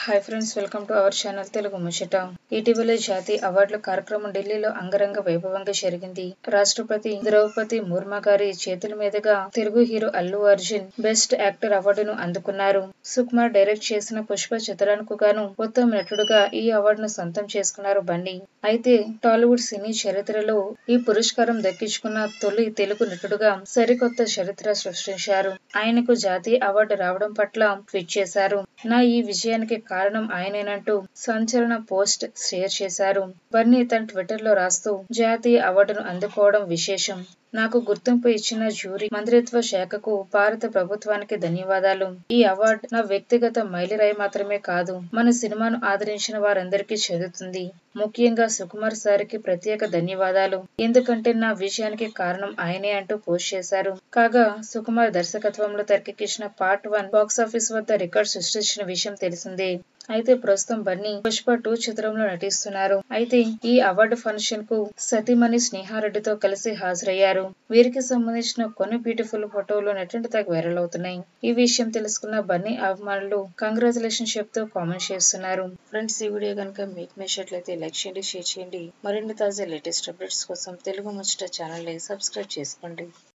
hi friends welcome to our channel Telugu ముచ్చట ఇటీవల జాతీయ అవార్డుల కార్యక్రమం ఢిల్లీలో అంగరంగ వైభవంగా జరిగింది రాష్ట్రపతి ద్రౌపది ముర్ము గారి చేతుల మీదుగా Telugu hero Allu Arjun best actor అవార్డును అందుకున్నారు సుకుమార్ డైరెక్ట్ చేసిన పుష్ప చిత్రానికి గాను ఉత్తమ నటుడుగా ఈ అవార్డును సొంతం చేసుకున్నారు బన్నీ అయితే టాలీవుడ్ సినీ చరిత్రలో ఈ పురస్కారం దక్కించుకున్న తొలి తెలుగు నటుడుగా సరికొత్త చరిత్ర సృష్టించారు ఆయనకు జాతీయ అవార్డు రావడం పట్ల ట్వీట్ చేశారు నా ఈ విజయానికి కారణం ఆయనేనంటూ సంచలన పోస్ట్ షేర్ చేశారు బన్నీ తన ట్విట్టర్ లో రాస్తూ జాతీయ అవార్డును అందుకోవడం విశేషం నాకు గుర్తింపు ఇచ్చిన జ్యూరీ మంత్రిత్వ శాఖకు భారత ప్రభుత్వానికి ధన్యవాదాలు ఈ అవార్డు నా వ్యక్తిగత మైలురాయి మాత్రమే కాదు మన సినిమాను ఆదరించిన వారందరికీ చెందుతుంది ముఖ్యంగా సుకుమార్ సార్కి ప్రత్యేక ధన్యవాదాలు ఎందుకంటే నా విజయానికి కారణం ఆయనే అంటూ పోస్ట్ చేశారు కాగా సుకుమార్ దర్శకత్వంలో తెరకెక్కించిన పార్ట్ వన్ బాక్సాఫీస్ వద్ద రికార్డ్ సృష్టించిన విషయం తెలిసిందే అయితే ప్రస్తుతం బన్నీ పుష్ప టూ చిత్రంలో నటిస్తున్నారు అయితే ఈ అవార్డు ఫంక్షన్ కు సతీమణి స్నేహారెడ్డితో కలిసి హాజరయ్యారు వీరికి సంబంధించిన కొన్ని బ్యూటిఫుల్ ఫోటోలు నెట్టింటి తగ్గ వైరల్ అవుతున్నాయి ఈ విషయం తెలుసుకున్న బన్నీ అభిమానులు కంగ్రాచులేషన్ చెప్తూ కామెంట్ చేస్తున్నారు ఫ్రెండ్స్ ఈ వీడియో కనుక మీకు నచ్చినట్లయితే లైక్ చేయండి షేర్ చేయండి మరిన్ని తాజా లేటెస్ట్ అప్డేట్స్ కోసం తెలుగు ముచ్చట ఛానల్ ని సబ్స్క్రైబ్ చేసుకోండి